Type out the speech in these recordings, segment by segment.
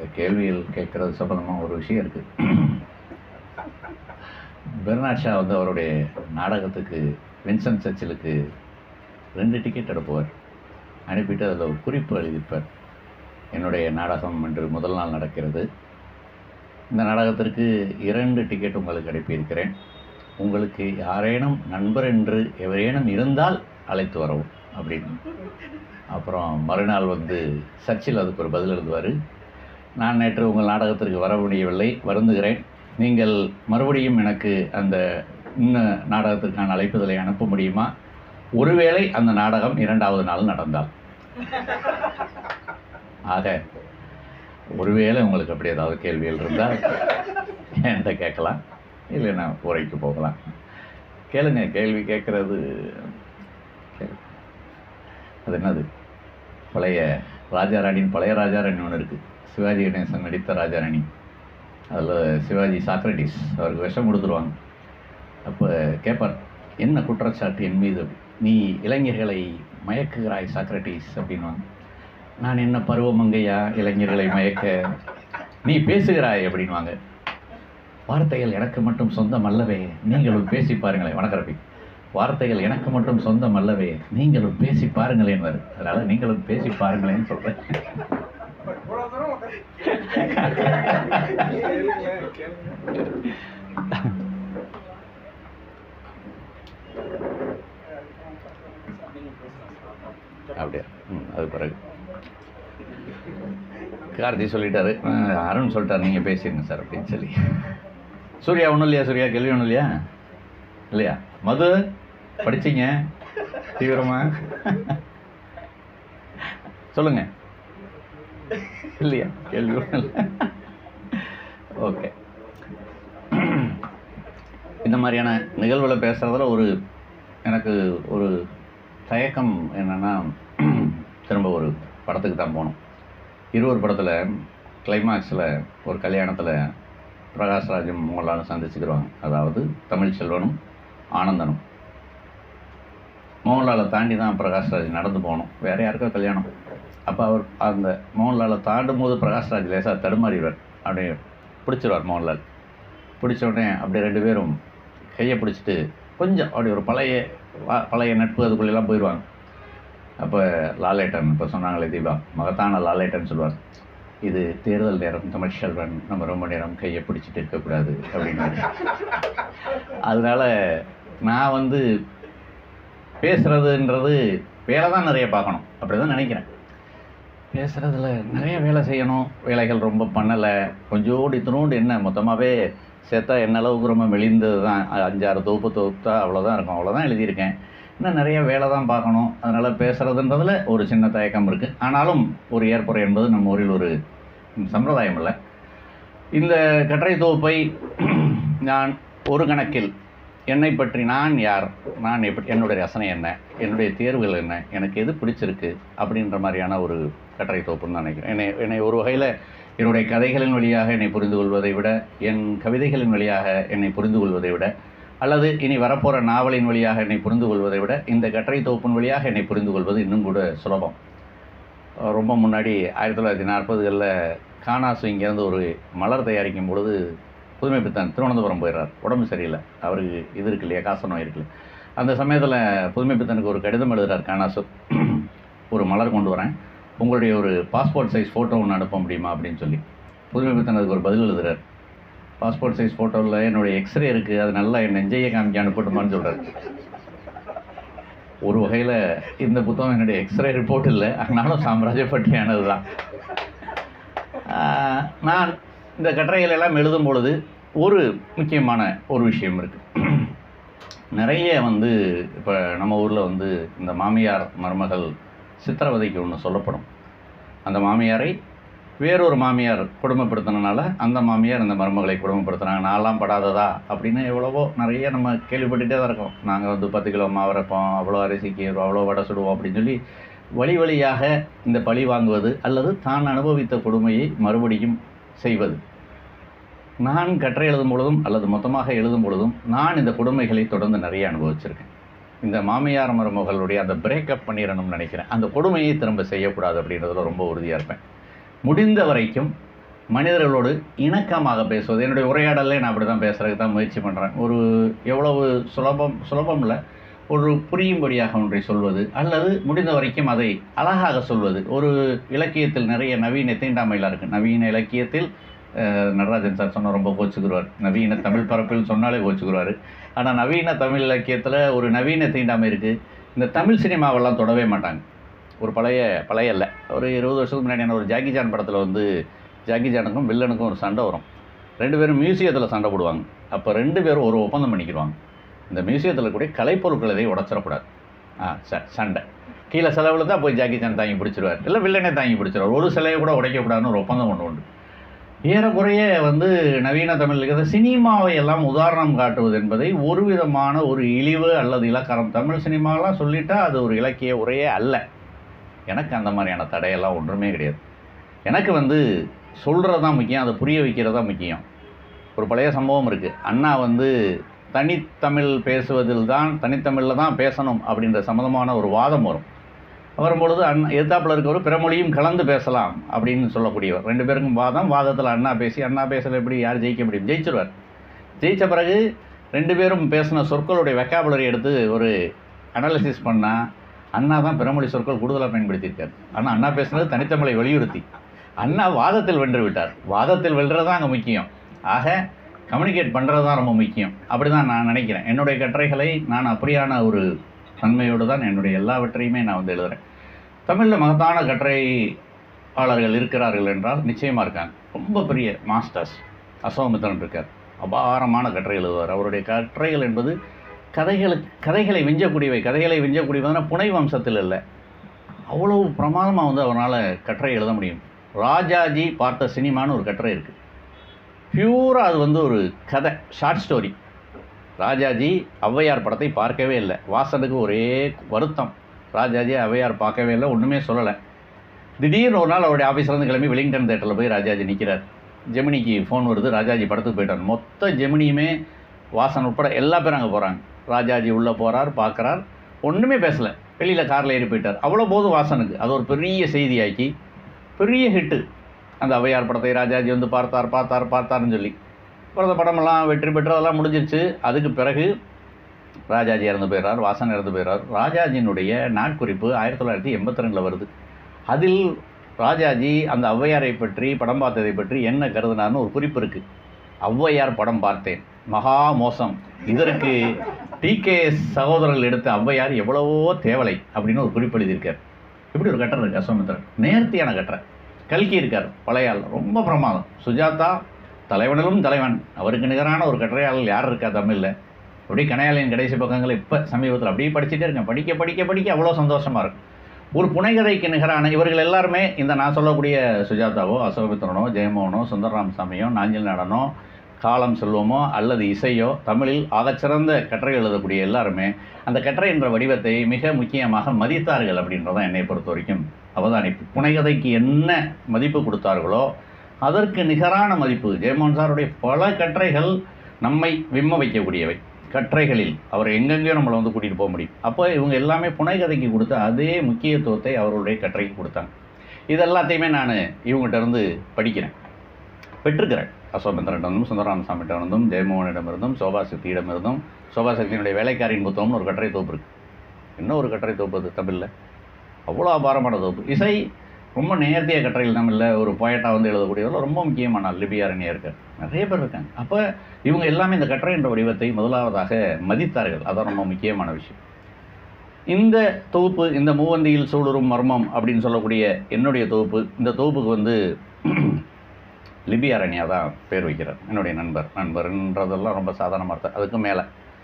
கேள்விகள் கேட்குறது சம்மந்தமாக ஒரு விஷயம் இருக்குது பெர்னாட் ஷா வந்து அவருடைய நாடகத்துக்கு வின்சென்ட் சர்ச்சிலுக்கு ரெண்டு டிக்கெட் எடுப்பவர் அனுப்பிட்டு அதில் ஒரு குறிப்பு எழுதியிருப்பார் என்னுடைய நாடகம் என்று முதல் நாள் நடக்கிறது இந்த நாடகத்திற்கு இரண்டு டிக்கெட் உங்களுக்கு அனுப்பியிருக்கிறேன் உங்களுக்கு யாரேனும் நண்பர் என்று எவரேனும் இருந்தால் அழைத்து வரவும் அப்படின்னு அப்புறம் மறுநாள் வந்து சர்ச்சில் அதுக்கு ஒரு பதில் எழுதுவார் நான் நேற்று உங்கள் நாடகத்திற்கு வர முடியவில்லை வருந்துகிறேன் நீங்கள் மறுபடியும் எனக்கு அந்த இன்ன நாடகத்திற்கான அழைப்புதலை அனுப்ப முடியுமா ஒருவேளை அந்த நாடகம் இரண்டாவது நாள் நடந்தால் ஆக ஒருவேளை உங்களுக்கு அப்படி ஏதாவது கேள்விகள் இருந்தால் என்கிட்ட கேட்கலாம் இல்லைன்னா உரைக்கு போகலாம் கேளுங்க கேள்வி கேட்குறது அது என்னது பழைய ராஜாராணின்னு பழைய ராஜாராணி ஒன்று இருக்குது சிவாஜி கணேசன் நடித்த ராஜாராணி அதில் சிவாஜி சாக்ரட்டிஸ் அவருக்கு விஷம் கொடுத்துருவாங்க அப்போ கேட்பார் என்ன குற்றச்சாட்டு என் மீது நீ இளைஞர்களை மயக்குகிறாய் சாக்ரட்டிஸ் அப்படின்வாங்க நான் என்ன பருவமங்கையா இளைஞர்களை மயக்க நீ பேசுகிறாய் அப்படின்வாங்க வார்த்தைகள் எனக்கு மட்டும் சொந்தம் அல்லவே நீங்களும் பேசி பாருங்களேன் வணக்கரப்பி வார்த்தைகள் எனக்கு மட்டும் சொந்தம் அல்லவே நீங்களும் பேசி பாருங்களேன் வரு அதனால நீங்களும் பேசி பாருங்களேன்னு சொல்றேன் அப்படியா ம் அது பிறகு கார்த்தி சொல்லிட்டாரு அஹ் அருண் சொல்லிட்டாரு நீங்கள் பேசிடுங்க சார் அப்படின்னு சொல்லி சூர்யா ஒன்றும் இல்லையா சூர்யா கேள்வி ஒன்றும் இல்லையா இல்லையா மது படிச்சீங்க தீவிரமா சொல்லுங்க இல்லையா கேள்வி ஒன்றும் இல்லை ஓகே இந்த மாதிரியான நிகழ்வுகளை பேசுகிறதுல ஒரு எனக்கு ஒரு தயக்கம் என்னென்னா திரும்ப ஒரு படத்துக்கு தான் போகணும் இருவர் படத்தில் கிளைமாக்ஸில் ஒரு கல்யாணத்தில் பிரகாஷ்ராஜும் மோகன்லாலும் சந்திச்சுக்கிடுவாங்க அதாவது தமிழ் செல்வனும் ஆனந்தனும் மோகன்லாலை தாண்டி தான் பிரகாஷ்ராஜ் நடந்து போகணும் வேறு யாருக்கோ கல்யாணம் அப்போ அவர் அந்த மோகன்லாலை தாண்டும் போது பிரகாஷ்ராஜ் லேசாக தடுமாறிடுவார் அப்படியே பிடிச்சிருவார் மோகன்லால் பிடிச்ச உடனே அப்படியே ரெண்டு பேரும் கையை பிடிச்சிட்டு கொஞ்சம் அப்படி ஒரு பழைய வா- பழைய நட்பு அதுக்குள்ளெல்லாம் போயிடுவாங்க அப்போ லாலேட்டன் இப்போ சொன்னாங்களே தீபா மகத்தான லாலேட்டன் சொல்லுவார் இது தேர்தல் நேரம் தமிழ் செல்வன் நம்ம ரொம்ப நேரம் கையை பிடிச்சிட்டு இருக்கக்கூடாது அப்படின்னு அதனால நான் வந்து பேசுறதுன்றது வேலை தான் நிறைய பார்க்கணும் அப்படி தான் நினைக்கிறேன் பேசுகிறதுல நிறைய வேலை செய்யணும் வேலைகள் ரொம்ப பண்ணலை கொஞ்சோண்டு இத்தினோண்டு என்ன மொத்தமாகவே சேர்த்தா என்ன அளவுக்கு ரொம்ப மெலிந்தது தான் அ- அஞ்சாறு தொகுப்பு தொகுத்தா அவ்வளோதான் இருக்கும் அவ்வளோதான் எழுதியிருக்கேன் இன்னும் நிறைய வேலை தான் பார்க்கணும் அதனால் பேசுகிறதுன்றதுல ஒரு சின்ன தயக்கம் இருக்குது ஆனாலும் ஒரு ஏற்புரை என்பது நம்ம ஊரில் ஒரு சம்பிரதாயம் இல்லை இந்த கட்டுரை தொகுப்பை நான் ஒரு கணக்கில் என்னை பற்றி நான் யார் நான் எப்படி என்னுடைய ரசனை என்ன என்னுடைய தேர்வுகள் என்ன எனக்கு எது பிடிச்சிருக்கு அப்படின்ற மாதிரியான ஒரு கட்டுரை தொகுப்புன்னு தான் நினைக்கிறேன் என்னை என்னை ஒரு வகையில் என்னுடைய கதைகளின் வழியாக என்னை புரிந்து கொள்வதை விட என் கவிதைகளின் வழியாக என்னை புரிந்து கொள்வதை விட அல்லது இனி வரப்போகிற நாவலின் வழியாக என்னை புரிந்து கொள்வதை விட இந்த கட்டுரை தொகுப்பின் வழியாக என்னை புரிந்து கொள்வது இன்னும் கூட சுலபம் அஹ் ரொம்ப முன்னாடி ஆயிரத்தி தொள்ளாயிரத்தி நாற்பதுகளில் காணாசு இங்கேருந்து ஒரு மலர் தயாரிக்கும் பொழுது புதுமை பித்தன் திருவனந்தபுரம் போயிடுறார் உடம்பு சரியில்லை அவருக்கு இது இருக்கு இல்லையா காச நோய் இருக்கு இல்லையா. அந்த சமயத்தில் புதுமை பித்தனுக்கு ஒரு கடிதம் எழுதுறார் காணாசு ஒரு மலர் கொண்டு வரேன் உங்களுடைய ஒரு பாஸ்போர்ட் சைஸ் ஃபோட்டோ ஒன்று அனுப்ப முடியுமா அப்படின்னு சொல்லி புதுமை பித்தன் அதுக்கு ஒரு பதில் எழுதுறார் பாஸ்போர்ட் சைஸ் ஃபோட்டோவில் என்னுடைய எக்ஸ்ரே இருக்குது அது நல்லா என் நெஞ்சையை காமிக்க அனுப்பட்டுமான்னு சொல்கிறார் ஒரு வகையில் இந்த புத்தகம் என்னுடைய எக்ஸ்ரே ரிப்போர்ட் இல்லை ஆனாலும் சாம்ராஜ்யப்பட்டியானது தான் ஆஹ் நான் இந்த கட்டுரைகள் எல்லாம் எழுதும் பொழுது ஒரு முக்கியமான ஒரு விஷயம் இருக்குது நிறைய வந்து இப்போ நம்ம ஊரில் வந்து இந்த மாமியார் மருமகள் சித்திரவதைக்கு ஒன்று சொல்லப்படும் அந்த மாமியாரை வேறொரு மாமியார் கொடுமைப்படுத்தினால அந்த மாமியார் அந்த மருமகளை கொடுமைப்படுத்துனாங்க நான்லாம் படாததா அப்படின்னு எவ்வளவோ நிறைய நம்ம கேள்விப்பட்டுட்டே தான் இருக்கோம் நாங்கள் வந்து பத்து கிலோ மாவு அரைப்போம் அவ்வளோ அரிசிக்கு அவ்வளோ வடை சுடுவோம் அப்படின்னு சொல்லி வழி வழியாக இந்த பழி வாங்குவது அல்லது தான் அனுபவித்த கொடுமையை மறுபடியும் செய்வது நான் கட்டுரை எழுதும் பொழுதும் அல்லது மொத்தமாக எழுதும் பொழுதும் நான் இந்த கொடுமைகளை தொடர்ந்து நிறைய அனுபவிச்சிருக்கேன் இந்த மாமியார் மருமகளுடைய அந்த பிரேக்கப் பண்ணிடணும்னு நினைக்கிறேன் அந்த கொடுமையை திரும்ப செய்யக்கூடாது அப்படின்றதுல ரொம்ப உறுதியாக இருப்பேன் முடிந்த வரைக்கும் மனிதர்களோடு இணக்கமாக பேசுவது என்னுடைய உரையாடலே நான் அப்படி தான் பேசுகிறதுக்கு தான் முயற்சி பண்ணுறேன் ஒரு எவ்வளவு சுலபம் சுலபம் இல்லை ஒரு புரியும்படியாக ஒன்றை சொல்வது அல்லது முடிந்த வரைக்கும் அதை அழகாக சொல்வது ஒரு இலக்கியத்தில் நிறைய நவீன தீண்டாமைலாம் இருக்குது நவீன இலக்கியத்தில் அஹ், நடராஜன் சார் சொன்ன ரொம்ப கோச்சுக்குருவார் நவீன தமிழ் பரப்பில் சொன்னாலே கோச்சுக்குருவார் ஆனால் நவீன தமிழ் இலக்கியத்தில் ஒரு நவீன தீண்டாமை இருக்குது இந்த தமிழ் சினிமாவெல்லாம் தொடவே மாட்டாங்க ஒரு பழைய பழைய இல்லை ஒரு இருபது வருஷத்துக்கு முன்னாடியான ஒரு ஜாக்கி ஜான் படத்தில் வந்து ஜாக்கி ஜானுக்கும் வில்லனுக்கும் ஒரு சண்டை வரும் ரெண்டு பேரும் மியூசியத்தில் சண்டை போடுவாங்க அப்போ ரெண்டு பேரும் ஒரு ஒப்பந்தம் பண்ணிக்கிடுவாங்க இந்த மியூசியத்தில் கூட கலைப்பொருட்கள் எதையும் உடச்சிடக்கூடாது ஆ ச சண்டை கீழே செலவில் தான் போய் ஜாக்கி சான் தாங்கி பிடிச்சிருவார் இல்லை வில்லனே தாங்கி பிடிச்சிருவார் ஒரு சிலையை கூட உடைக்கக்கூடாதுன்னு ஒரு ஒப்பந்தம் ஒன்று உண்டு ஏறக்குறைய வந்து நவீன தமிழ் இருக்கிற சினிமாவை எல்லாம் உதாரணம் காட்டுவது என்பதை ஒரு விதமான ஒரு இழிவு அல்லது இலக்கணம் தமிழ் சினிமாலாம் சொல்லிட்டா அது ஒரு இலக்கிய உரையே அல்ல எனக்கு அந்த மாதிரியான தடையெல்லாம் ஒன்றுமே கிடையாது எனக்கு வந்து சொல்கிறது தான் முக்கியம் அதை புரிய வைக்கிறது தான் முக்கியம் ஒரு பழைய சம்பவம் இருக்குது அண்ணா வந்து தனித்தமிழ் பேசுவதில் தான் தனித்தமிழில் தான் பேசணும் அப்படின்ற சம்மந்தமான ஒரு வாதம் வரும் வரும்பொழுது அண்ணா எதிர்த்தாப்பில் இருக்கவர் பிற மொழியும் கலந்து பேசலாம் அப்படின்னு சொல்லக்கூடியவர் ரெண்டு பேருக்கும் வாதம் வாதத்தில் அண்ணா பேசி அண்ணா பேசல எப்படி யார் ஜெயிக்க முடியும் ஜெயிச்சிருவார் ஜெயித்த பிறகு ரெண்டு பேரும் பேசின சொற்களுடைய வெக்காபுலரி எடுத்து ஒரு அனாலிசிஸ் பண்ணால் அண்ணா தான் பிறமொழி சொற்கள் கூடுதலாக பயன்படுத்தியிருக்காரு ஆனால் அண்ணா பேசுனது தனித்தமிழை வலியுறுத்தி அண்ணா வாதத்தில் வென்று விட்டார் வாதத்தில் வெல்றது தான் அங்கே முக்கியம் ஆக கம்யூனிகேட் பண்ணுறது தான் ரொம்ப முக்கியம் அப்படி தான் நான் நினைக்கிறேன் என்னுடைய கட்டுரைகளை நான் அப்படியான ஒரு தன்மையோடு தான் என்னுடைய எல்லாவற்றையுமே நான் வந்து எழுதுகிறேன் தமிழில் மகத்தான கட்டுரையாளர்கள் இருக்கிறார்கள் என்றால் நிச்சயமாக இருக்காங்க ரொம்ப பெரிய மாஸ்டர்ஸ் அசோகமித்திரன் இருக்கார் அபாரமான கட்டுரை எழுதுவார் அவருடைய கட்டுரைகள் என்பது கதைகளுக்கு கதைகளை விஞ்சக்கூடியவை கதைகளை விஞ்சக்கூடியவதுனா புனை வம்சத்தில் இல்லை அவ்வளவு பிரமாதமாக வந்து அவரால் கட்டுரை எழுத முடியும் ராஜாஜி பார்த்த சினிமான்னு ஒரு கட்டுரை இருக்குது பியூராக அது வந்து ஒரு கதை ஷார்ட் ஸ்டோரி ராஜாஜி ஔவையார் படத்தை பார்க்கவே இல்லை வாசனுக்கு ஒரே வருத்தம் ராஜாஜி ஔவையார் பார்க்கவே இல்லை ஒன்றுமே சொல்லலை திடீர்னு ஒரு நாள் அவருடைய ஆஃபீஸ்லேருந்து கிளம்பி வெலிங்டன் தேட்டரில் போய் ராஜாஜி நிற்கிறார் ஜெமினிக்கு ஃபோன் வருது ராஜாஜி படத்துக்கு போயிட்டார் மொத்த ஜெமினியுமே வாசன் உட்பட எல்லா பேரும் அங்கே போகிறாங்க ராஜாஜி உள்ளே போகிறார் பார்க்குறார் ஒன்றுமே பேசலை வெளியில் காரில் ஏறி போயிட்டார் அவ்வளோ போதும் வாசனுக்கு அது ஒரு பெரிய செய்தியாக்கி பெரிய ஹிட்டு அந்த ஔவையார் படத்தை ராஜாஜி வந்து பார்த்தார் பார்த்தார் பார்த்தார்னு சொல்லி அப்புறம் அந்த படமெல்லாம் வெற்றி பெற்றதெல்லாம் முடிஞ்சிருச்சு அதுக்கு பிறகு ராஜாஜி இறந்து போயிடுறார் வாசன் இறந்து போயிடுறார் ராஜாஜியினுடைய நாட்குறிப்பு ஆயிரத்தி தொள்ளாயிரத்தி எண்பத்தி ரெண்டில் வருது அதில் ராஜாஜி அந்த ஔவையாரை பற்றி படம் பார்த்ததை பற்றி என்ன கருதினார்னு ஒரு குறிப்பு இருக்குது ஔவையார் படம் பார்த்தேன் மகா மோசம் இதற்கு டிகேஎஸ் சகோதரர்கள் எடுத்த ஔவையார் எவ்வளவோ தேவலை அப்படின்னு ஒரு குறிப்பு எழுதியிருக்கார் இப்படி ஒரு கட்டுரை இருக்கு அசோமித்திரன் நேர்த்தியான கட்டுரை கல்கி இருக்கார் பழையாள் ரொம்ப பிரமாதம் சுஜாதா தலைவனிலும் தலைவன் அவருக்கு நிகரான ஒரு கட்டுரையாளர் யார் இருக்கா தமிழில் அப்படியே கனையாளியின் கடைசி பக்கங்களை இப்போ சமீபத்தில் அப்படியே படிச்சுட்டே இருக்கேன் படிக்க படிக்க படிக்க அவ்வளோ சந்தோஷமாக இருக்கும் ஒரு புனைகதைக்கு நிகரான இவர்கள் எல்லாருமே இந்த நான் சொல்லக்கூடிய சுஜாதாவோ அசோகமித்திரனோ ஜெயமோகனோ சுந்தரராம சாமியோ நாஞ்சில் நடனோ காலம் செல்வமோ அல்லது இசையோ தமிழில் ஆகச்சிறந்த கட்டுரை எழுதக்கூடிய எல்லாருமே அந்த கட்டுரை என்ற வடிவத்தை மிக முக்கியமாக மதித்தார்கள் அப்படின்றதான் என்னை பொறுத்த வரைக்கும் அவதானிப்பு புனைகதைக்கு என்ன மதிப்பு கொடுத்தார்களோ அதற்கு நிகரான மதிப்பு ஜெயமோகன் சாருடைய பல கட்டுரைகள் நம்மை விம்ம வைக்கக்கூடியவை கட்டுரைகளில் அவர் எங்கெங்கேயோ நம்மளை வந்து கூட்டிகிட்டு போக முடியும் அப்போ இவங்க எல்லாமே புனைகதைக்கு கொடுத்த அதே முக்கியத்துவத்தை அவர்களுடைய கட்டுரைக்கு கொடுத்தாங்க இது எல்லாத்தையுமே நான் இவங்ககிட்ட இருந்து படிக்கிறேன் பெற்றிருக்கிறேன் அசோகந்திரனிடமும் சுந்தரராமசாமியிடமிருந்தும் ஜெயமோகனிடமிருந்தும் சோபா சக்தியிடமிருந்தும் சோபா சக்தியினுடைய வேலைக்காரியின் புத்தகம்னு ஒரு கட்டுரை தொகுப்பு இருக்குது என்ன ஒரு கட்டுரை தொகுப்பு அது தமிழில் அவ்வளோ அபாரமான தொகுப்பு இசை ரொம்ப நேர்த்தியாக கட்டுரைகள் தமிழில் ஒரு போயட்டாக வந்து எழுதக்கூடியவர்கள் ரொம்ப முக்கியமான ஆள் லிபியாரணியாக இருக்கார் நிறைய பேர் இருக்காங்க அப்போ இவங்க எல்லாமே இந்த கட்டுரை என்ற வடிவத்தை முதலாவதாக மதித்தார்கள் அதான் ரொம்ப முக்கியமான விஷயம் இந்த தொகுப்பு இந்த மூவந்தியில் சூடுறும் மர்மம் அப்படின்னு சொல்லக்கூடிய என்னுடைய தொகுப்பு இந்த தொகுப்புக்கு வந்து லிபியாரண்யா தான் பேர் வைக்கிறார் என்னுடைய நண்பர் நண்பர்ன்றதெல்லாம் ரொம்ப சாதாரணமாக அர்த்தம் அதுக்கு மேலே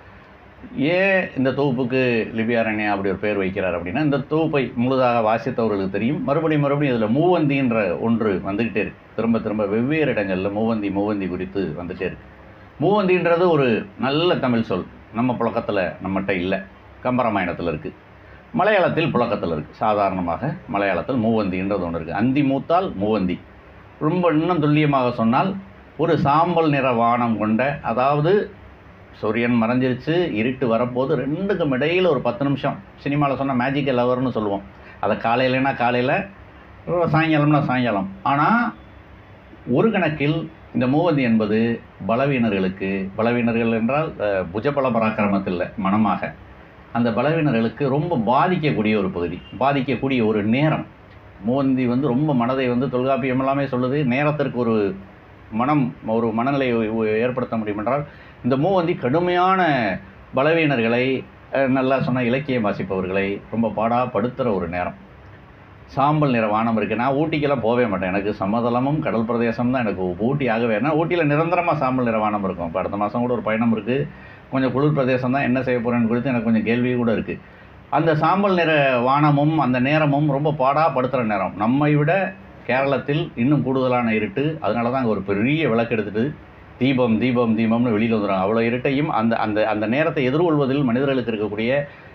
ஏன் இந்த தொகுப்புக்கு லிபியாரண்யா அப்படி ஒரு பேர் வைக்கிறார் அப்படின்னா இந்த தொகுப்பை முழுதாக வாசித்தவர்களுக்கு தெரியும் மறுபடியும் மறுபடியும் இதில் மூவந்தின்ற ஒன்று வந்துக்கிட்டே இருக்கு திரும்ப திரும்ப வெவ்வேறு இடங்களில் மூவந்தி மூவந்தி குறித்து வந்துகிட்டே இருக்கு மூவந்தின்றது ஒரு நல்ல தமிழ் சொல் நம்ம புழக்கத்தில் நம்மகிட்ட இல்லை கம்பராமாயணத்தில் இருக்குது மலையாளத்தில் புழக்கத்தில் இருக்குது சாதாரணமாக மலையாளத்தில் மூவந்தின்றது ஒன்று இருக்குது அந்தி மூத்தால் மூவந்தி ரொம்ப இன்னும் துல்லியமாக சொன்னால் ஒரு சாம்பல் நிற வானம் கொண்ட அதாவது சூரியன் மறைஞ்சிருச்சு இருட்டு வரப்போது ரெண்டுக்கும் இடையில் ஒரு பத்து நிமிஷம் சினிமாவில் சொன்ன மேஜிக்கல் லவர்னு சொல்லுவோம் அதை காலையிலனா காலையில் சாயங்காலம்னா சாயங்காலம் ஆனால் ஒரு கணக்கில் இந்த மூவந்தி என்பது பலவீனர்களுக்கு பலவீனர்கள் என்றால் அஹ், புஜபல பராக்கிரமத்தில் இல்லை மனமாக அந்த பலவீனர்களுக்கு ரொம்ப பாதிக்கக்கூடிய ஒரு பகுதி பாதிக்கக்கூடிய ஒரு நேரம் மூவந்தி வந்து ரொம்ப மனதை வந்து தொல்காப்பியம் எல்லாமே சொல்லுது நேரத்திற்கு ஒரு மனம் ஒரு மனநிலையை உ- ஏற்படுத்த முடியும் என்றால் இந்த மூவந்தி கடுமையான பலவீனர்களை அஹ், நல்லா சொன்ன இலக்கியம் வாசிப்பவர்களை ரொம்ப பாடாப்படுத்துகிற ஒரு நேரம் சாம்பல் நிற வானம் இருக்குது நான் ஊட்டிக்கெல்லாம் போகவே மாட்டேன் எனக்கு சமதளமும் கடல் பிரதேசம் தான் எனக்கு ஊட்டி ஆகவே ஏன்னா ஊட்டியில் நிரந்தரமாக சாம்பல் நிற வானம் இருக்கும் இப்போ அடுத்த மாதம் கூட ஒரு பயணம் இருக்குது கொஞ்சம் குளிர் பிரதேசம் தான் என்ன செய்ய போகிறேன்னு குறித்து எனக்கு கொஞ்சம் கேள்வி கூட இருக்குது அந்த சாம்பல் நிற வானமும் அந்த நேரமும் ரொம்ப பாடாப்படுத்துகிற நேரம் நம்மை விட கேரளத்தில் இன்னும் கூடுதலான இருட்டு அதனால தான் அங்கே ஒரு பெரிய விளக்கு எடுத்துட்டு தீபம் தீபம் தீபம்னு வெளியில் வந்துடுறாங்க அவ்வளோ இருட்டையும் அந்த அந்த அந்த நேரத்தை எதிர்கொள்வதில் மனிதர்களுக்கு இருக்கக்கூடிய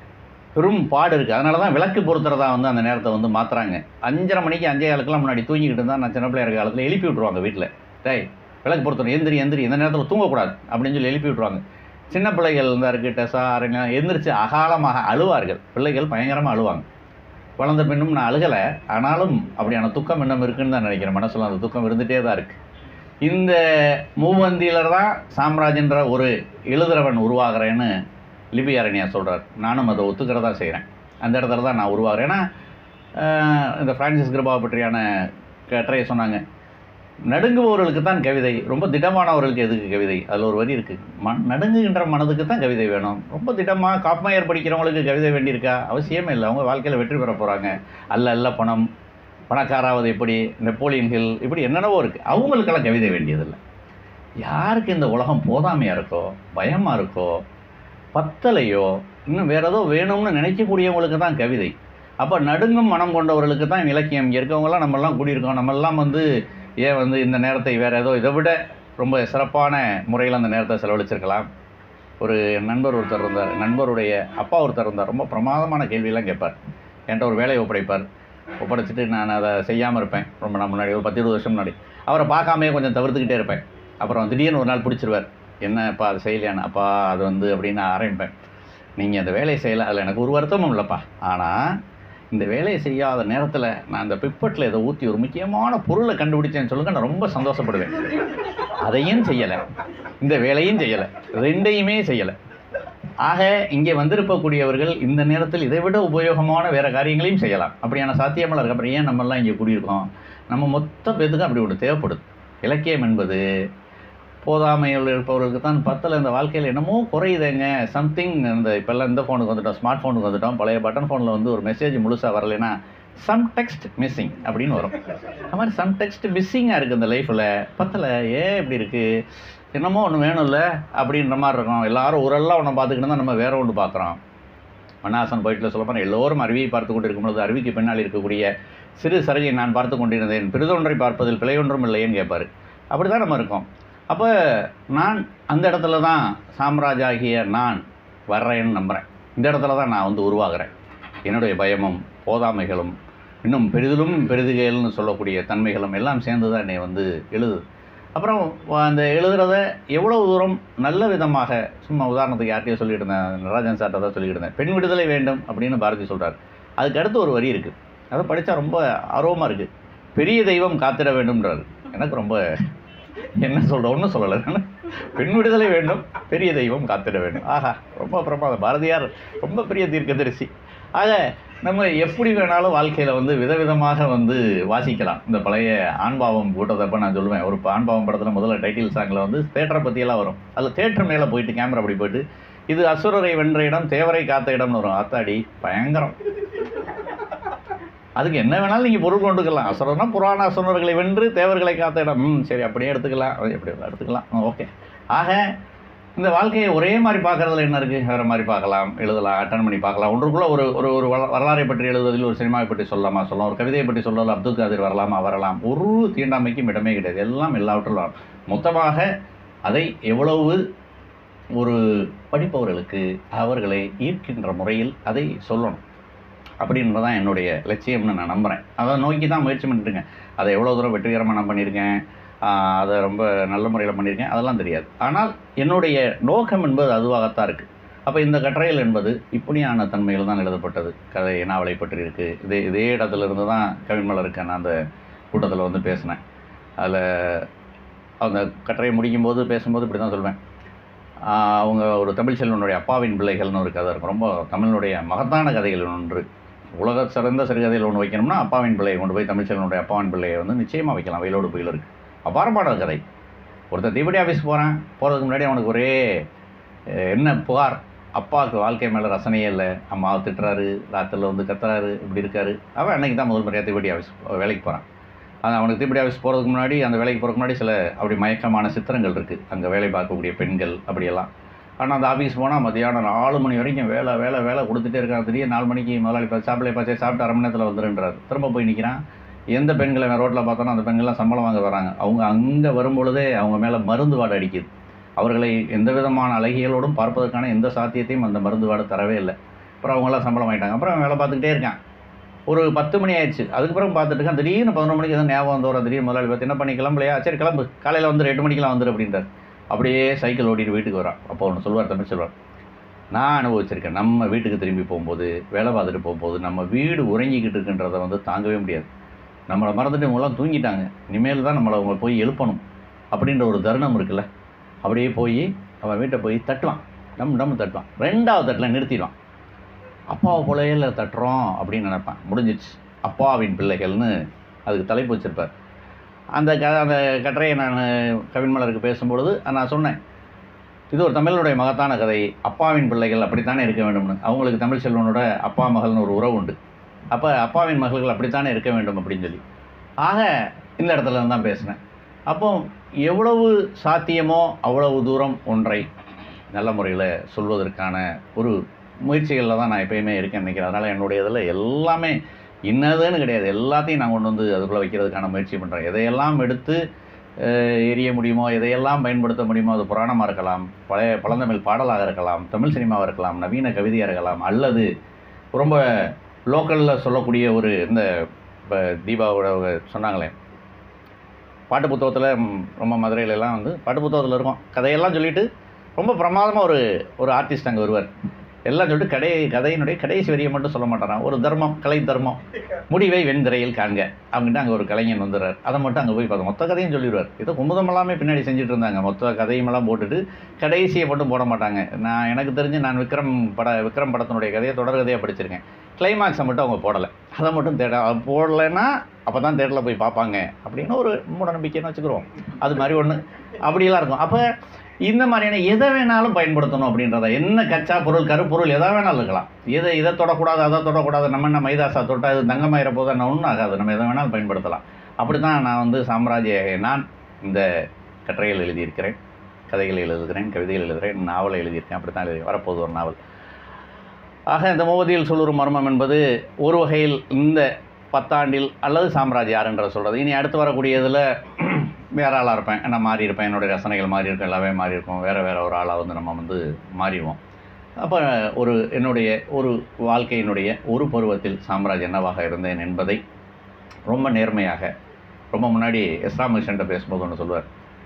பெரும் பாடு இருக்குது அதனால தான் விளக்கு பொருத்துறதா வந்து அந்த நேரத்தை வந்து மாற்றுறாங்க அஞ்சரை மணிக்கு அஞ்சே காலுக்கெல்லாம் முன்னாடி தூங்கிக்கிட்டு இருந்தால் நான் சின்ன பிள்ளையா இருக்க காலத்தில் எழுப்பி விட்ருவாங்க வீட்டில் டேய் விளக்கு பொருத்தணும் எந்திரி எந்திரி இந்த நேரத்தில் தூங்கக்கூடாது அப்படின்னு சொல்லி எழுப்பி விட்ருவாங்க சின்ன பிள்ளைகள் இந்த இருக்குது டெசா அரங்க எந்திரிச்சு அகாலமாக அழுவார்கள் பிள்ளைகள் பயங்கரமாக அழுவாங்க வளர்ந்த பின்னும் நான் அழுகலை ஆனாலும் அப்படியான துக்கம் இன்னும் இருக்குன்னு தான் நினைக்கிறேன் மனசில் அந்த துக்கம் இருந்துகிட்டே தான் இருக்குது இந்த மூவந்தியில் தான் சாம்ராஜ்யன்ற ஒரு எழுதுறவன் உருவாகிறேன்னு லிபி அரணியா சொல்கிறார் நானும் அதை ஒத்துக்கிறதா செய்கிறேன் அந்த இடத்துல தான் நான் உருவாகிறேன் ஏன்னா ஆஹ், இந்த பிரான்சிஸ் கிருபாவை பற்றியான கட்டுரையை சொன்னாங்க நடுங்குபவர்களுக்கு தான் கவிதை ரொம்ப திடமானவர்களுக்கு எதுக்கு கவிதை அதில் ஒரு வரி இருக்குது மண் நடுங்குகின்ற மனதுக்கு தான் கவிதை வேணும் ரொம்ப திடமாக காப்மையர் படிக்கிறவங்களுக்கு கவிதை வேண்டியிருக்கா அவசியமே இல்லை அவங்க வாழ்க்கையில் வெற்றி பெற போகிறாங்க அல்ல அல்ல பணம் பணக்காராவது எப்படி நெப்போலியன் ஹில் இப்படி என்னென்னவோ இருக்குது அவங்களுக்கெல்லாம் கவிதை வேண்டியதில்லை யாருக்கு இந்த உலகம் போதாமையாக இருக்கோ பயமாக இருக்கோ பத்தலையோ இன்னும் வேறு ஏதோ வேணும்னு நினைக்கக்கூடியவங்களுக்கு தான் கவிதை அப்போ நடுங்கும் மனம் கொண்டவர்களுக்கு தான் இலக்கியம் இங்கே இருக்கவங்கலாம் நம்மெல்லாம் கூடியிருக்கோம் நம்மெல்லாம் வந்து ஏன் வந்து இந்த நேரத்தை வேறு ஏதோ இதை விட ரொம்ப சிறப்பான முறையில் அந்த நேரத்தை செலவழிச்சிருக்கலாம் ஒரு நண்பர் ஒருத்தர் இருந்தார் நண்பருடைய அப்பா ஒருத்தர் இருந்தார் ரொம்ப பிரமாதமான கேள்வியெல்லாம் கேட்பார் என்கிட்ட ஒரு வேலையை ஒப்படைப்பார் ஒப்படைச்சிட்டு நான் அதை செய்யாமல் இருப்பேன் ரொம்ப நான் முன்னாடி ஒரு பத்து இருபது வருஷம் முன்னாடி அவரை பார்க்காமே கொஞ்சம் தவிர்த்துக்கிட்டே இருப்பேன் அப்புறம் திடீர்னு ஒரு நாள் பிடிச்சிருவார் என்னப்பா அது செய்யலையான்னு அப்பா அது வந்து அப்படின்னு நான் ஆரம்பிப்பேன் நீங்கள் அந்த வேலையை செய்யலை அதில் எனக்கு ஒரு வருத்தமும் இல்லைப்பா ஆனால் இந்த வேலையை செய்யாத நேரத்தில் நான் அந்த பிப்பட்டில் இதை ஊற்றி ஒரு முக்கியமான பொருளை கண்டுபிடிச்சேன்னு சொல்லுங்க நான் ரொம்ப சந்தோஷப்படுவேன் அதையும் செய்யலை இந்த வேலையும் செய்யலை ரெண்டையுமே செய்யலை ஆக இங்கே வந்திருக்கக்கூடியவர்கள் இந்த நேரத்தில் இதை விட உபயோகமான வேறு காரியங்களையும் செய்யலாம் அப்படியான சாத்தியமெல்லாம் இருக்கு அப்புறம் ஏன் நம்மெல்லாம் இங்கே குடியிருக்கோம் நம்ம மொத்த பேத்துக்கும் அப்படி ஒன்று தேவைப்படுது இலக்கியம் என்பது போதாமையில் இருப்பவர்களுக்கு தான் பத்தில் இந்த வாழ்க்கையில் என்னமோ குறையுதுங்க சம்திங் இந்த இப்போல்லாம் இந்த ஃபோனுக்கு வந்துட்டோம் ஸ்மார்ட் ஃபோனுக்கு வந்துட்டோம் பழைய பட்டன் ஃபோனில் வந்து ஒரு மெசேஜ் முழுசாக வரலைன்னா சம் டெக்ஸ்ட் மிஸ்ஸிங் அப்படின்னு வரும் அது மாதிரி சம் டெக்ஸ்ட் மிஸ்ஸிங்காக இருக்குது இந்த லைஃப்பில் பத்தில் ஏன் இப்படி இருக்குது என்னமோ ஒன்று வேணும்ல அப்படின்ற மாதிரி இருக்கும் எல்லாரும் ஊரெல்லாம் ஒன்று பார்த்துக்கிட்டு தான் நம்ம வேற ஒன்று பார்க்குறோம் மன்னாசன் போயிட்டில் சொல்ல போனால் எல்லோரும் அருவியை பார்த்து கொண்டு இருக்கும் பொழுது அருவிக்கு பின்னால் இருக்கக்கூடிய சிறு சருகை நான் பார்த்து கொண்டிருந்தேன் பிரிதொன்றை பார்ப்பதில் பிழை ஒன்றும் இல்லையேன்னு கேட்பார் அப்படி தான் நம்ம இருக்கோம் அப்போ நான் அந்த இடத்துல தான் சாம்ராஜாகிய நான் வர்றேன்னு நம்புகிறேன் இந்த இடத்துல தான் நான் வந்து உருவாகிறேன் என்னுடைய பயமும் போதாமைகளும் இன்னும் பெரிதிலும் பெரிதுகைகள்னு சொல்லக்கூடிய தன்மைகளும் எல்லாம் சேர்ந்து தான் என்னை வந்து எழுதுது அப்புறம் அந்த எழுதுறத எவ்வளவு தூரம் நல்ல விதமாக சும்மா உதாரணத்துக்கு யார்கிட்டயோ சொல்லிட்டு இருந்தேன் நடராஜன் சார்ட்ட தான் சொல்லிட்டு இருந்தேன் பெண் விடுதலை வேண்டும் அப்படின்னு பாரதி சொல்கிறார் அதுக்கு அடுத்து ஒரு வரி இருக்குது அதை படித்தா ரொம்ப ஆர்வமாக இருக்குது பெரிய தெய்வம் காத்திட வேண்டும்ன்றாரு எனக்கு ரொம்ப என்ன சொல்ற ஒன்றும் சொல்லலை நான் பெண் விடுதலை வேண்டும் பெரிய தெய்வம் காத்திட வேண்டும் ஆஹா ரொம்ப பிரமாதம் பாரதியார் ரொம்ப பெரிய தீர்க்கதரிசி ஆக நம்ம எப்படி வேணாலும் வாழ்க்கையில் வந்து விதவிதமாக வந்து வாசிக்கலாம் இந்த பழைய ஆண்பாவம் கூட்டத்தப்ப நான் சொல்லுவேன் ஒரு ஆண்பாவம் படத்தில் முதல்ல டைட்டில் சாங்கில் வந்து தேட்டரை பற்றியெல்லாம் வரும் அதில் தேட்டர் மேலே போயிட்டு கேமரா அப்படி போயிட்டு இது அசுரரை வென்ற இடம் தேவரை காத்த இடம்னு வரும் ஆத்தாடி பயங்கரம் அதுக்கு என்ன வேணாலும் நீங்கள் பொருள் கொண்டுக்கலாம் அசுரர்னா புராண அசுரர்களை வென்று தேவர்களை காத்த இடம் ம் சரி அப்படியே எடுத்துக்கலாம் அது எப்படி வேணா எடுத்துக்கலாம் ஓகே ஆக இந்த வாழ்க்கையை ஒரே மாதிரி பார்க்குறதுல என்ன இருக்குது வேறு மாதிரி பார்க்கலாம் எழுதலாம் அட்டன் பண்ணி பார்க்கலாம் ஒன்றுக்குள்ளே ஒரு ஒரு ஒரு வர- வரலாறை பற்றி எழுதுவதில் ஒரு சினிமாவை பற்றி சொல்லலாமா சொல்லலாம் ஒரு கவிதையை பற்றி சொல்லலாம் அப்துல் காதிர் வரலாமா வரலாம் ஒரு தீண்டாமைக்கும் இடமே கிடையாது எல்லாம் எல்லாவற்றிலும் வரலாம். மொத்தமாக அதை எவ்வளவு ஒரு படிப்பவர்களுக்கு அவர்களை ஈர்க்கின்ற முறையில் அதை சொல்லணும் அப்படின்றது தான் என்னுடைய லட்சியம்னு நான் நம்புகிறேன் அதை நோக்கி தான் முயற்சி பண்ணிட்டுருக்கேன் அதை எவ்வளோ தூரம் வெற்றிகரமாக நான் பண்ணியிருக்கேன் ஆஹ் அதை ரொம்ப நல்ல முறையில் பண்ணியிருக்கேன் அதெல்லாம் தெரியாது ஆனால் என்னுடைய நோக்கம் என்பது அதுவாகத்தான் இருக்குது அப்போ இந்த கட்டுரைகள் என்பது இப்படியான தன்மையில் தான் எழுதப்பட்டது கதை நாவலை பற்றி இருக்குது இதே இதே இடத்துல இருந்து தான் கவிமலருக்கு நான் அந்த கூட்டத்தில் வந்து பேசினேன் அதில் அந்த கட்டுரையை முடிக்கும்போது பேசும்போது இப்படி தான் சொல்வேன் ஆஹ் அவங்க ஒரு தமிழ் செல்வனுடைய அப்பாவின் பிள்ளைகள்னு ஒரு கதை இருக்கும் ரொம்ப தமிழனுடைய மகத்தான கதைகள் ஒன்று உலக சிறந்த சிறுகதையில் ஒன்று வைக்கணும்னா அப்பாவின் பிள்ளையை கொண்டு போய் தமிழ் செல்வனுடைய அப்பாவின் பிள்ளையை வந்து நிச்சயமாக வைக்கலாம் வெயிலோடு புயல் இருக்குது அபாரமான கதை ஒருத்தன் தீபடி ஆஃபீஸ் போகிறான் போகிறதுக்கு முன்னாடி அவனுக்கு ஒரே அஹ், என்ன புகார் அப்பாவுக்கு வாழ்க்கை மேலே ரசனையே இல்லை அம்மாவை திட்டுறாரு ராத்திரில் வந்து கத்துறாரு இப்படி இருக்காரு அவன் அன்னைக்கு தான் முதல் முறையாக தீபடி ஆஃபீஸ் வேலைக்கு போகிறான் அது அவனுக்கு தீபடி ஆஃபீஸ் போகிறதுக்கு முன்னாடி அந்த வேலைக்கு போகிறதுக்கு முன்னாடி சில அப்படி மயக்கமான சித்திரங்கள் இருக்குது அங்கே வேலை பார்க்கக்கூடிய பெண்கள் அப்படியெல்லாம் ஆனால் அந்த ஆஃபீஸ் போனால் மத்தியானம் நாலு மணி வரைக்கும் வேலை வேலை வேலை கொடுத்துட்டே இருக்கான் திடீர்னு நாலு மணிக்கு முதலாளி பார்த்து சாப்பிடல பார்த்து சாப்பிட்டு அரை மணி நேரத்தில் வந்துருன்றார் திரும்ப போய் நிற்கிறான் எந்த பெண்களை நான் ரோட்டில் பார்த்தோன்னா அந்த பெண்கள்லாம் சம்பளம் வாங்க வராங்க அவங்க அங்கே வரும்பொழுதே அவங்க மேலே மருந்து வாடை அடிக்குது அவர்களை எந்த விதமான அழகிகளோடும் பார்ப்பதற்கான எந்த சாத்தியத்தையும் அந்த மருந்து வாடை தரவே இல்லை அப்புறம் அவங்களாம் சம்பளம் வாங்கிட்டாங்க அப்புறம் அவன் வேலை பார்த்துக்கிட்டே இருக்கான் ஒரு பத்து மணி ஆயிடுச்சு அதுக்கு பிறகு பார்த்துட்டு இருக்கான் திடீர்னு பதினொரு மணிக்கு எதுவும் ஞாபகம் வந்து வரும் திடீர்னு முதலாளி பார்த்து என்ன பண்ணி கிளம்பலையா சரி கிளம்பு காலையில் வந்து எட்டு மணிக்கெல்லாம் வந்துரு அப்படின்றார் அப்படியே சைக்கிள் ஓட்டிட்டு வீட்டுக்கு வரான் அப்போ ஒன்று சொல்வார் தமிழ் சொல்வார் நான் அனுபவிச்சிருக்கேன் நம்ம வீட்டுக்கு திரும்பி போகும்போது வேலை பார்த்துட்டு போகும்போது நம்ம வீடு உறங்கிக்கிட்டு இருக்குன்றதை வந்து தாங்கவே முடியாது நம்மளை மறந்துட்டு இவங்கெல்லாம் தூங்கிட்டாங்க இனிமேல் தான் நம்மளை அவங்க போய் எழுப்பணும் அப்படின்ற ஒரு தருணம் இருக்குல்ல அப்படியே போய் அவன் வீட்டை போய் தட்டுவான் டம் டம் தட்டுவான் ரெண்டாவது தட்டில் நிறுத்திடுவான் அப்பாவை போலவே தட்டுறோம் அப்படின்னு நினைப்பான் முடிஞ்சிச்சு அப்பாவின் பிள்ளைகள்னு அதுக்கு தலைப்பு வச்சிருப்பார் அந்த க அந்த கட்டுரையை நான் கவின்மலருக்கு பேசும்பொழுது நான் சொன்னேன் இது ஒரு தமிழனுடைய மகத்தான கதை அப்பாவின் பிள்ளைகள் அப்படித்தானே இருக்க வேண்டும்னு அவங்களுக்கு தமிழ் செல்வனோட அப்பா மகள்னு ஒரு உறவு உண்டு அப்போ அப்பாவின் மகள்கள் அப்படித்தானே இருக்க வேண்டும் அப்படின்னு சொல்லி ஆக இந்த இடத்துல இருந்து தான் பேசினேன் அப்போ எவ்வளவு சாத்தியமோ அவ்வளவு தூரம் ஒன்றை நல்ல முறையில் சொல்வதற்கான ஒரு முயற்சிகளில் தான் நான் எப்பயுமே இருக்கேன் நினைக்கிறேன் அதனால் என்னுடைய இதில் எல்லாமே இன்னதுன்னு கிடையாது எல்லாத்தையும் நான் கொண்டு வந்து அதுக்குள்ளே வைக்கிறதுக்கான முயற்சி பண்ணுறேன் எதையெல்லாம் எடுத்து அஹ், எரிய முடியுமோ எதையெல்லாம் பயன்படுத்த முடியுமோ அது புராணமாக இருக்கலாம் பழைய பழந்தமிழ் பாடலாக இருக்கலாம் தமிழ் சினிமாவாக இருக்கலாம் நவீன கவிதையாக இருக்கலாம் அல்லது ரொம்ப லோக்கலில் சொல்லக்கூடிய ஒரு இந்த இப்போ தீபாவோட அவங்க சொன்னாங்களே பாட்டு புத்தகத்தில் ம், ரொம்ப மதுரையில எல்லாம் வந்து பாட்டு புத்தகத்தில் இருக்கும் கதையெல்லாம் சொல்லிட்டு ரொம்ப பிரமாதமாக ஒரு ஒரு ஆர்டிஸ்ட் அங்கே வருவார் எல்லாம் சொல்லிட்டு கடை கதையினுடைய கடைசி வரியை மட்டும் சொல்ல மாட்டாராம் ஒரு தர்மம் கலை தர்மம் முடிவை வெண்திரையில் காண்க அவங்ககிட்ட அங்கே ஒரு கலைஞன் வந்துடுறார் அதை மட்டும் அங்கே போய் பார்த்தோம் மொத்த கதையும் சொல்லிடுவார் ஏதோ குமுதம் எல்லாமே பின்னாடி செஞ்சுட்டு இருந்தாங்க மொத்த கதையுமெல்லாம் போட்டுட்டு கடைசியை மட்டும் போட மாட்டாங்க நான் எனக்கு தெரிஞ்சு நான் விக்ரம் பட விக்ரம் படத்தினுடைய கதையை தொடர் கதையாக படிச்சிருக்கேன் கிளைமாக்ஸை மட்டும் அவங்க போடலை அதை மட்டும் தேட அது போடலைன்னா அப்போ தான் தேட்டரில் போய் பார்ப்பாங்க அப்படின்னு ஒரு மூட நம்பிக்கைன்னு வச்சுக்கிறோம் அது மாதிரி ஒன்று அப்படியெல்லாம் இருக்கும் அப்போ இந்த மாதிரியான எதை வேணாலும் பயன்படுத்தணும் அப்படின்றத என்ன கச்சா பொருள் கருப்பொருள் எதை வேணாலும் இருக்கலாம் எதை இதை தொடக்கூடாது அதை தொடக்கூடாது நம்ம என்ன மைதாசா தொட்டா இது தங்கமாயிர போது என்ன ஒன்றும் ஆகாது நம்ம எதை வேணாலும் பயன்படுத்தலாம் அப்படி தான் நான் வந்து சாம்ராஜ்ய நான் இந்த கட்டுரைகள் எழுதியிருக்கிறேன் கதைகள் எழுதுகிறேன் கவிதைகள் எழுதுகிறேன் நாவல் எழுதியிருக்கேன் அப்படி தான் எழுதி வரப்போகுது ஒரு நாவல் ஆக இந்த மூவதியில் சொல்லுற மர்மம் என்பது ஒரு வகையில் இந்த பத்தாண்டில் அல்லது சாம்ராஜ் யாருன்ற சொல்கிறது இனி அடுத்து வரக்கூடியதில் வேற ஆளாக இருப்பேன் நான் மாறி இருப்பேன் என்னுடைய ரசனைகள் மாறி இருக்கும் எல்லாமே மாறி இருக்கும் வேறு வேறு ஒரு ஆளாக வந்து நம்ம வந்து மாறிடுவோம் அப்போ ஒரு என்னுடைய ஒரு வாழ்க்கையினுடைய ஒரு பருவத்தில் சாம்ராஜ் என்னவாக இருந்தேன் என்பதை ரொம்ப நேர்மையாக ரொம்ப முன்னாடி எஸ் ராமகிருஷ்ணன்ட்ட பேசும்போது ஒன்று சொல்லுவார்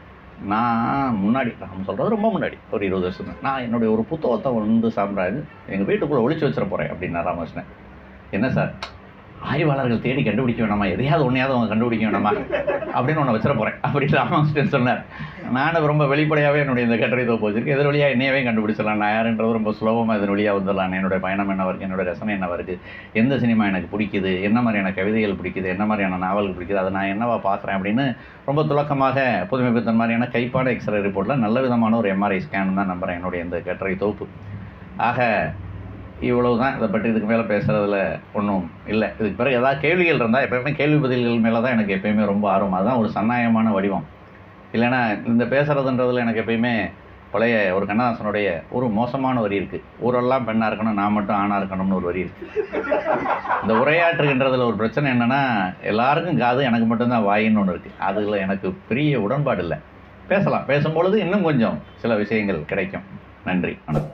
நான் முன்னாடி நான் சொல்கிறது ரொம்ப முன்னாடி ஒரு இருபது வருஷம் தான். நான் என்னுடைய ஒரு புத்தகத்தை வந்து சாம்ராஜ் எங்கள் வீட்டுக்குள்ளே ஒளிச்சு வச்சிட போகிறேன் அப்படின்னா ராமகிருஷ்ணன் என்ன சார் ஆய்வாளர்கள் தேடி கண்டுபிடிக்க வேணாமா எதையாவது ஒன்றையாவது அவங்க கண்டுபிடிக்க வேணாமா அப்படின்னு ஒன்று வச்சிட போகிறேன் அப்படின்னு ராமகிருஷ்ணன் சொன்னார் நானும் ரொம்ப வெளிப்படையாகவே என்னுடைய இந்த கட்டுரை தொகுப்பு வச்சிருக்கேன் எதிர் வழியாக என்னையவே கண்டுபிடிச்சிடலாம் நான் யாருன்றது ரொம்ப சுலபமாக இதன் வழியாக வந்துடலாம் என்னுடைய பயணம் என்னவா இருக்குது என்னோட ரசனை என்னவா இருக்குது எந்த சினிமா எனக்கு பிடிக்குது என்ன மாதிரியான கவிதைகள் பிடிக்குது என்ன மாதிரியான நாவல்கள் பிடிக்குது அதை நான் என்னவா பார்க்குறேன் அப்படின்னு ரொம்ப துலக்கமாக புதுமை பித்தன் மாதிரியான கைப்பாட எக்ஸ்ரே ரிப்போர்ட்டில் நல்ல விதமான ஒரு எம்ஆர்ஐ ஸ்கேன் தான் நம்புகிறேன் என்னுடைய இந்த கட்டுரை தொகுப்பு ஆக இவ்வளவு தான் இதை பற்றி இதுக்கு மேலே பேசுகிறதுல ஒன்றும் இல்லை இதுக்கு பிறகு ஏதாவது கேள்விகள் இருந்தால் எப்பயுமே கேள்வி பதில்கள் மேலே தான் எனக்கு எப்பயுமே ரொம்ப ஆர்வம் அதுதான் ஒரு சன்னாயமான வடிவம் இல்லைன்னா இந்த பேசுகிறதுன்றதுல எனக்கு எப்பயுமே பழைய ஒரு கண்ணதாசனுடைய ஒரு மோசமான வரி இருக்குது ஊரெல்லாம் பெண்ணாக இருக்கணும் நான் மட்டும் ஆணாக இருக்கணும்னு ஒரு வரி இருக்குது இந்த உரையாற்றுகின்றதுல ஒரு பிரச்சனை என்னென்னா எல்லாருக்கும் காது எனக்கு மட்டும்தான் வாயின்னு ஒன்று இருக்குது அதில் எனக்கு பெரிய உடன்பாடு இல்லை பேசலாம் பேசும்பொழுது இன்னும் கொஞ்சம் சில விஷயங்கள் கிடைக்கும் நன்றி வணக்கம்